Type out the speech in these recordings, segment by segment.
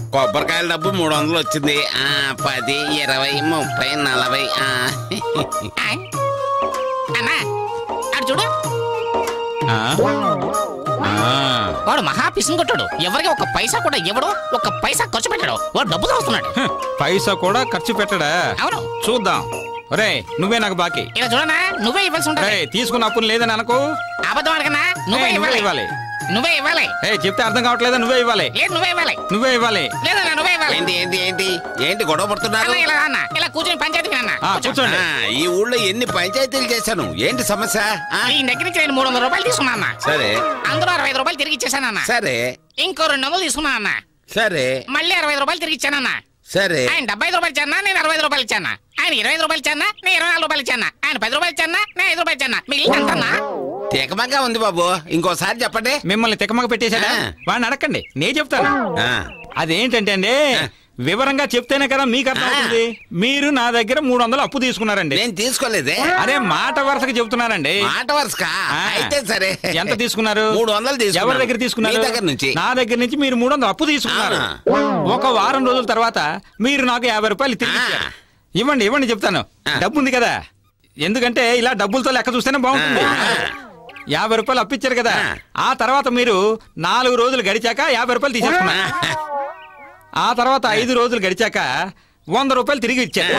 కొబ్బరికాయల డబ్బు మూడు వందలు వచ్చింది ఆ పది ఇరవై ముప్పై నలభై ఆ ఆయ్. అన్నా అటు చూడు ఆ? ఆ. వాడు మహా పిసిని కొట్టాడు ఎవరికి ఒక పైసా కూడా ఇవ్వడు ఒక పైసా ఖర్చు పెట్టాడు వాడు డబ్బులు వస్తున్నాడు హ, పైసా కూడా ఖర్చు పెట్టడా అవును చూద్దాం రే నువ్వే నాకు బాకీ ఇలా చూడనా నువ్వే ఇవ్వాల్సి రే ఉంటుంది తీసుకున్న అప్పులు లేదని అనుకో అబద్ధం అడగనా నువ్వే ఏయ్, నువ్వే ఇవ్వాలి ఇవ్వాలి నువ్వే ఇవ్వాలి ఏ చెప్తే అర్థం కావట్లేదా నువ్వే ఇవ్వాలి లేదు నువ్వే ఇవ్వాలి నువ్వే ఇవ్వాలి లేదన్నా నువ్వే ఇవ్వాలి ఏంటి ఏంటి ఏంటి ఏంటి గొడవ పడుతున్నారు అన్న ఇలా అన్న ఇలా కూర్చొని పంచాయతీకి అన్న ఆ, కూర్చోండి ఆ, ఈ ఊళ్ళో ఎన్ని పంచాయతీలు చేశాను ఏంటి సమస్య ఆ, ఈ దగ్గర నుంచి నేను మూడు వందల రూపాయలు తీసుకున్నా అన్న సరే అందులో అరవై ఐదు రూపాయలు తిరిగి ఇచ్చేసానన్న సరే ఇంకో రెండు వందలు తీసుకున్నా అన్న సరే మళ్ళీ అరవై ఐదు రూపాయలు తిరిగి ఇచ్చానన్న సరే ఆయన డెబ్బై ఐదు రూపాయలు ఇచ్చానా నేను అరవై ఐదు రూపాయలు ఇచ్చానా ఆయన ఇరవై ఐదు రూపాయలు ఇచ్చానా నేను ఇరవై నాలుగు రూపాయలు ఇచ్చానా ఆయన పది రూపాయలు ఇచ్చానా నేను ఐదు రూపాయలు ఇచ్చానా మిగిలిన ఎంతన్నా తెకమగా ఉంది బాబు ఇంకోసారి చెప్పండి మిమ్మల్ని తిక్కమక పెట్టేశాడా ఆ. వాడిని అడగండి నేను చెప్తాను ఆ, అదేంటంటే అండి ఆ. వివరంగా చెప్తేనే కదా మీకు అర్థమవుతుంది మీరు నా దగ్గర మూడు వందలు అప్పు తీసుకున్నారండి నేను తీసుకోలేదే అదే మాట వరుసకి చెప్తున్నానండి మాట వరుసకా ఆ. అయితే సరే ఎంత తీసుకున్నారు మూడు వందలు తీసుకున్నాను. ఎవరి దగ్గర తీసుకున్నారు మీ దగ్గర నుంచి. నా దగ్గర నుంచి మీరు మూడు వందలు అప్పు తీసుకున్నారు అవునా? ఒక వారం రోజుల తర్వాత మీరు నాకు యాభై రూపాయలు తిరిగి ఆ. ఇచ్చారు. ఇవ్వండి ఇవ్వండి చెప్తాను ఆ. డబ్బు ఉంది కదా ఎందుకంటే ఇలా డబ్బులతో లెక్క చూస్తేనే బాగుంటుంది ఆ. యాభై రూపాయలు అప్పిచ్చారు కదా ఆ. ఆ తర్వాత మీరు నాలుగు రోజులు గడిచాక యాభై రూపాయలు తీసేసుకున్నారు ఆ తర్వాత ఐదు రోజులు గడిచాక వంద రూపాయలు తిరిగి ఇచ్చారు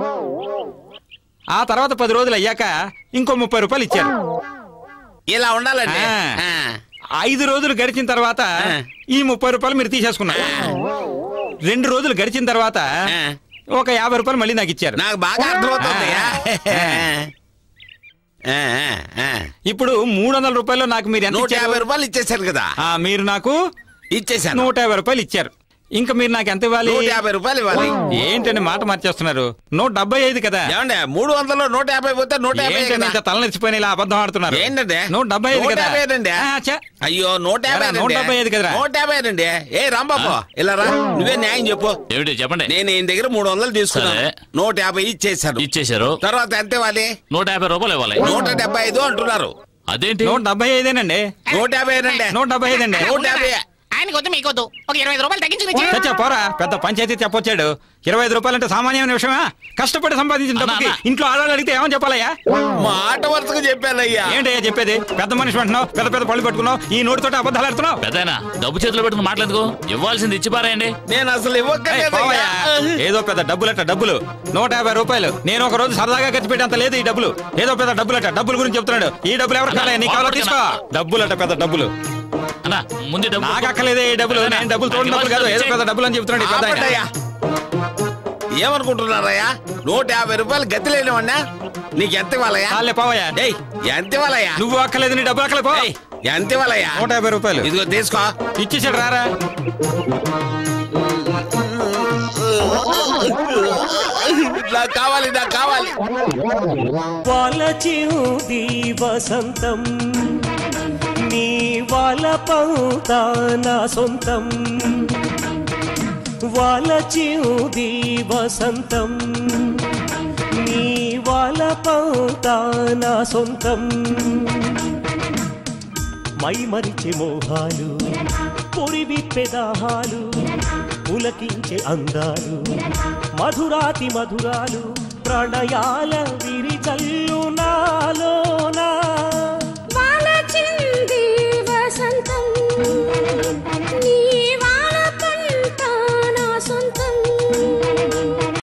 ఆ తర్వాత పది రోజులు అయ్యాక ఇంకో ముప్పై రూపాయలు ఇచ్చారు ఇలా ఉండాలండి ఆ. ఆ. ఐదు రోజులు గడిచిన తర్వాత ఆ. ఈ ముప్పై రూపాయలు మీరు తీసేసుకున్నారు రెండు రోజులు గడిచిన తర్వాత ఆ. ఒక యాభై రూపాయలు మళ్ళీ నాకు ఇచ్చారు నాకు బాగా అర్థమవుతుంది ఆ. ఆ, ఆ, ఆ. ఇప్పుడు మూడు వందల రూపాయలు నాకు మీరు ఎంత నూట ఇచ్చారు? యాభై రూపాయలు ఇచ్చేసారు కదా ఆ, మీరు నాకు ఇచ్చేసాను నూట యాభై రూపాయలు ఇచ్చారు ఇంకా మీరు నాకు ఎంత ఇవ్వాలి నూట యాభై రూపాయలు ఇవ్వాలి ఏంటండి మాట మార్చేస్తున్నారు నూట డెబ్బై ఐదు కదా ఏమండి మూడు వందలు నూట యాభై పోతే నూట యాభై ఏంటండి కదా ఇంత తలనెచ్చిపోయిన ఇలా అబద్ధం ఆడుతున్నారు ఏంటండి నూట డెబ్బై ఐదు నూట కదా యాభై ఐదండి. ఆ, ఛే. అయ్యో నూట యాభై ఏరా, నూట డెబ్బై ఐదు కదరా? నూట యాభై అండి ఏ రాంబాబు ఇలా రా నువ్వే న్యాయం చెప్పు ఏమిటి చెప్పండి నేను ఈయన దగ్గర మూడు వందలు తీసుకున్నాను సరే. నూట యాభై ఇచ్చేసాను ఇచ్చేశారు తర్వాత ఎంత ఇవ్వాలి నూట యాభై రూపాయలు ఇవ్వాలి నూట డెబ్బై ఐదు అంటున్నారు అదేంటి నూట డెబ్బై ఐదేనండి నూట యాభై అండి నూట డెబ్బై ఐదండి నూట యాభై ఆయనకి వద్దు మీకు వద్దు ఒక ఇరవై ఐదు రూపాయలు తగ్గించుకుని ఇచ్చేయ్. చచ్చా పోరా పెద్ద పంచాయతీ చెప్పొచ్చాడు ఇరవై ఐదు రూపాయలు అంటే సామాన్యమైన విషయమా కష్టపడి సంపాదించిన అన్నా, డబ్బుకి అన్నా. ఇంట్లో ఆడాలి అడిగితే ఏమని చెప్పాలయ్యా మాట వరుసగా చెప్పానయ్యా ఏంటయ్యా చెప్పేది పెద్ద మనిషి అంటున్నావు పెద్ద పెద్ద పళ్ళు పెట్టుకున్నావు ఈ నోటితో అబద్ధాలు ఆడుతున్నావు పెద్దయినా డబ్బు చేతిలో పెట్టుకుని మాట్లాడుకో ఇవ్వాల్సింది ఇచ్చి పారేయండి నేను అసలు ఏయ్, ఇవ్వక్కర్లేదయ్యా పోవయ్యా. ఏదో పెద్ద డబ్బులట డబ్బులు నూట యాభై రూపాయలు నేను ఒక రోజు సరదాగా ఖర్చు పెట్టేంత లేదు ఈ డబ్బులు ఏదో పెద్ద డబ్బులట డబ్బుల గురించి చెప్తున్నాడు ఈ డబ్బులు ఎవరు కావాలి నీకు కావాలో తీసుకో డబ్బులట పెద్ద డబ్బులు అన్నా ముందు డబ్బు నాకు అక్కర్లేదే ఈ డబ్బులు నేను డబ్బులు తోడు డబ్బులు కాదు ఏదో పెద్ద డబ్బులు అని చెప్తున్నాడు ఈ పెద్ద ఆయన. ఆపండయ్యా. ఏమనుకుంటున్నారయ్యా నూట యాభై రూపాయలు గతి లేనివన్నా నీకు ఎంత ఇవ్వాలయ్యా చాలే పోవయ్యా ఏయ్ ఎంత ఇవ్వాలయ్యా నువ్వు అక్కర్లేదు నీ డబ్బులు అక్కలే పో ఏయ్, ఎంత ఇవ్వాలయ్యా నూట యాభై రూపాయలు ఇదిగో తీసుకో ఇచ్చేసాడు రారా నాకు కావాలి నాకు కావాలి వలచిది వసంతం నీ వలపంత నా సొంతం వలచిది వసంతం నీ వలపంత నా సొంతం మై మరిచే మోహాలు పొరివి పెదాహాలు పులకించే అందాలు మధురాతి మధురాలు ప్రణయాల విరిచల్లు నాలోనా